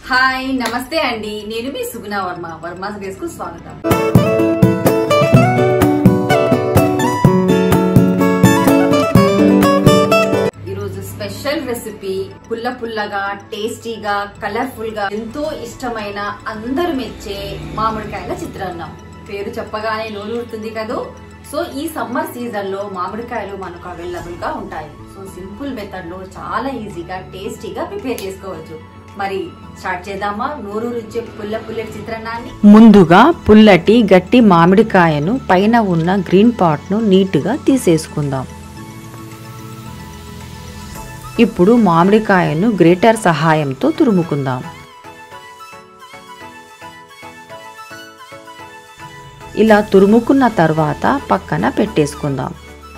hi నమస్తే అండి నేను మీ సుగుణ వర్మ వర్మాస్ గ్రేస్ కు స్వాగతం ఈరోజు స్పెషల్ రెసిపీ పుల్ల పుల్లగా టేస్టీగా కలర్ఫుల్ గా ఎంతో ఇష్టమైన అందరు మెచ్చే మామిడికాయల చిత్రాన్నం పేరు చెప్పగానే నోరూరుతుంది కదూ సో ఈ సమ్మర్ సీజన్ లో మామిడికాయలు మనకు అవైలబుల్ గా ఉంటాయి సో సింపుల్ మెథడ్ లో చాలా ఈజీగా టేస్టీగా ప్రిపేర్ చేసుకోవచ్చు మరి స్టార్ట్ చేద్దామా నోరు రుచే పుల్ల పుల్లటి చిత్రాన్నాన్ని ముందుగా పుల్లటి గట్టి మామిడికాయను పైన ఉన్న గ్రీన్ పాట్ను నీట్గా తీసేసుకుందాం ఇప్పుడు మామిడికాయను గ్రేటర్ సహాయంతో తురుముకుందాం ఇలా తురుముకున్న తర్వాత పక్కన పెట్టేసుకుందాం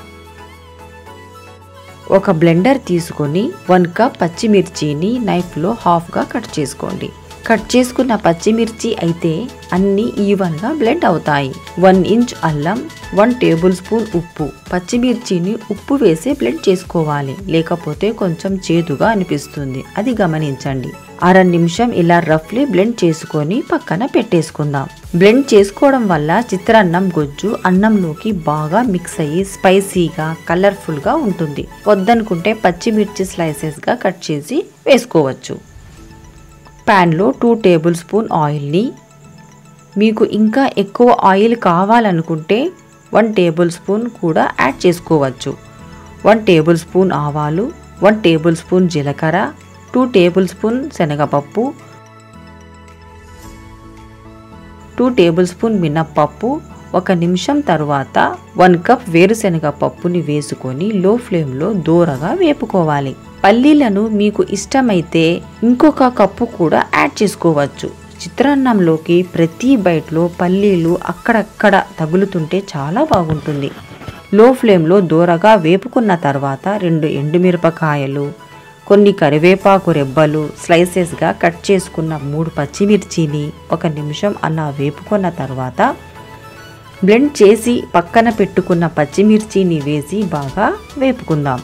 ఒక బ్లెండర్ తీసుకొని వన్ కప్ పచ్చిమిర్చిని నైఫ్లో హాఫ్గా కట్ చేసుకోండి కట్ చేసుకున్న పచ్చిమిర్చి అయితే అన్ని ఈవెన్గా బ్లెండ్ అవుతాయి వన్ ఇంచ్ అల్లం వన్ టేబుల్ స్పూన్ ఉప్పు పచ్చిమిర్చిని ఉప్పు వేసి బ్లెండ్ చేసుకోవాలి లేకపోతే కొంచెం చేదుగా అనిపిస్తుంది అది గమనించండి అర నిమిషం ఇలా రఫ్లీ బ్లెండ్ చేసుకొని పక్కన పెట్టేసుకుందాం బ్లెండ్ చేసుకోవడం వల్ల చిత్రాన్నం గొజ్జు అన్నంలోకి బాగా మిక్స్ అయ్యి స్పైసీగా కలర్ఫుల్గా ఉంటుంది వద్దనుకుంటే పచ్చిమిర్చి స్లైసెస్గా కట్ చేసి వేసుకోవచ్చు ప్యాన్లో టూ టేబుల్ స్పూన్ ఆయిల్ని మీకు ఇంకా ఎక్కువ ఆయిల్ కావాలనుకుంటే వన్ టేబుల్ స్పూన్ కూడా యాడ్ చేసుకోవచ్చు వన్ టేబుల్ స్పూన్ ఆవాలు వన్ టేబుల్ స్పూన్ జీలకర్ర టూ టేబుల్ స్పూన్ శనగపప్పు టూ టేబుల్ స్పూన్ మినప్పప్పు ఒక నిమిషం తర్వాత వన్ కప్ వేరుశనగ పప్పుని వేసుకొని లో ఫ్లేమ్లో దూరగా వేపుకోవాలి పల్లీలను మీకు ఇష్టమైతే ఇంకొక కప్పు కూడా యాడ్ చేసుకోవచ్చు చిత్రాన్నంలోకి ప్రతి బైట్లో పల్లీలు అక్కడక్కడ తగులుతుంటే చాలా బాగుంటుంది లో ఫ్లేమ్లో దూరగా వేపుకున్న తర్వాత రెండు ఎండుమిరపకాయలు కొన్ని కరివేపాకు రెబ్బలు స్లైసెస్గా కట్ చేసుకున్న మూడు పచ్చిమిర్చిని ఒక నిమిషం అలా వేపుకున్న తర్వాత బ్లెండ్ చేసి పక్కన పెట్టుకున్న పచ్చిమిర్చిని వేసి బాగా వేపుకుందాం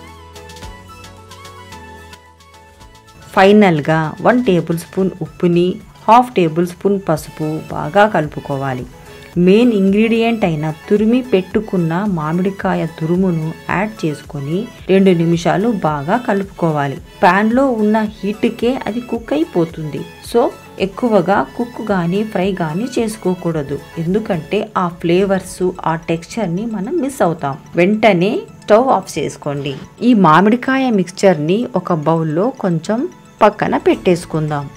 ఫైనల్గా వన్ టేబుల్ స్పూన్ ఉప్పుని హాఫ్ టేబుల్ స్పూన్ పసుపు బాగా కలుపుకోవాలి మెయిన్ ఇంగ్రీడియంట్ అయిన తురిమి పెట్టుకున్న మామిడికాయ తురుమును యాడ్ చేసుకొని రెండు నిమిషాలు బాగా కలుపుకోవాలి ప్యాన్లో ఉన్న హీట్కే అది కుక్ అయిపోతుంది సో ఎక్కువగా కుక్ కానీ ఫ్రై కానీ చేసుకోకూడదు ఎందుకంటే ఆ ఫ్లేవర్స్ ఆ టెక్స్చర్ని మనం మిస్ అవుతాం వెంటనే స్టవ్ ఆఫ్ చేసుకోండి ఈ మామిడికాయ మిక్స్చర్ని ఒక బౌల్లో కొంచెం పక్కన పెట్టేసుకుందాం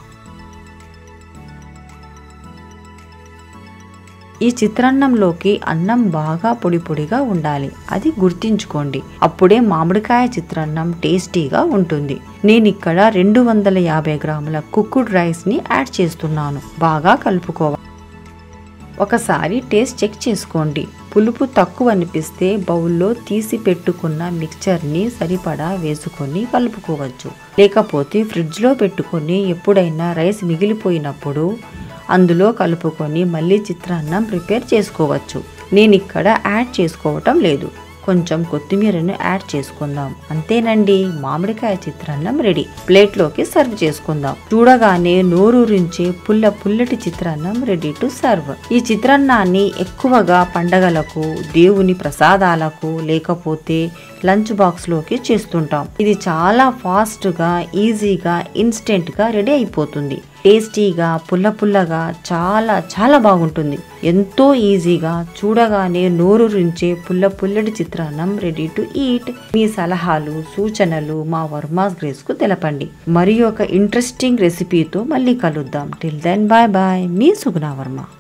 ఈ చిత్రాన్నంలోకి అన్నం బాగా పొడి పొడిగా ఉండాలి అది గుర్తించుకోండి అప్పుడే మామిడికాయ చిత్రాన్నం టేస్టీగా ఉంటుంది నేను ఇక్కడ రెండు వందల యాభై గ్రాముల కుక్కుడ్ రైస్ని యాడ్ చేస్తున్నాను బాగా కలుపుకోవాలి ఒకసారి టేస్ట్ చెక్ చేసుకోండి పులుపు తక్కువ అనిపిస్తే బౌల్లో తీసి పెట్టుకున్న మిక్చర్ని సరిపడా వేసుకొని కలుపుకోవచ్చు లేకపోతే ఫ్రిడ్జ్లో పెట్టుకొని ఎప్పుడైనా రైస్ మిగిలిపోయినప్పుడు అందులో కలుపుకొని మళ్ళీ చిత్రాన్నం ప్రిపేర్ చేసుకోవచ్చు నేను ఇక్కడ యాడ్ చేసుకోవటం లేదు కొంచెం కొత్తిమీరను యాడ్ చేసుకుందాం అంతేనండి మామిడికాయ చిత్రాన్నం రెడీ ప్లేట్లోకి సర్వ్ చేసుకుందాం చూడగానే నోరూరించే పుల్ల పుల్లటి చిత్రాన్నం రెడీ టు సర్వ్ ఈ చిత్రాన్నాన్ని ఎక్కువగా పండగలకు దేవుని ప్రసాదాలకు లేకపోతే లంచ్ బాక్స్లోకి చేస్తుంటాం ఇది చాలా ఫాస్ట్గా ఈజీగా ఇన్స్టెంట్గా రెడీ అయిపోతుంది టేస్టీగా పుల్ల పుల్లగా చాలా చాలా బాగుంటుంది ఎంతో ఈజీగా చూడగానే నోరూరించే పుల్ల పుల్లటి చిత్రాన్నం రెడీ టు ఈట్ మీ సలహాలు సూచనలు మా వర్మాస్ గ్రేస్ కు తెలపండి మరి ఒక ఇంట్రెస్టింగ్ రెసిపీతో మళ్ళీ కలుద్దాం టిల్ దెన్ బాయ్ బాయ్ మీ సుగుణ వర్మ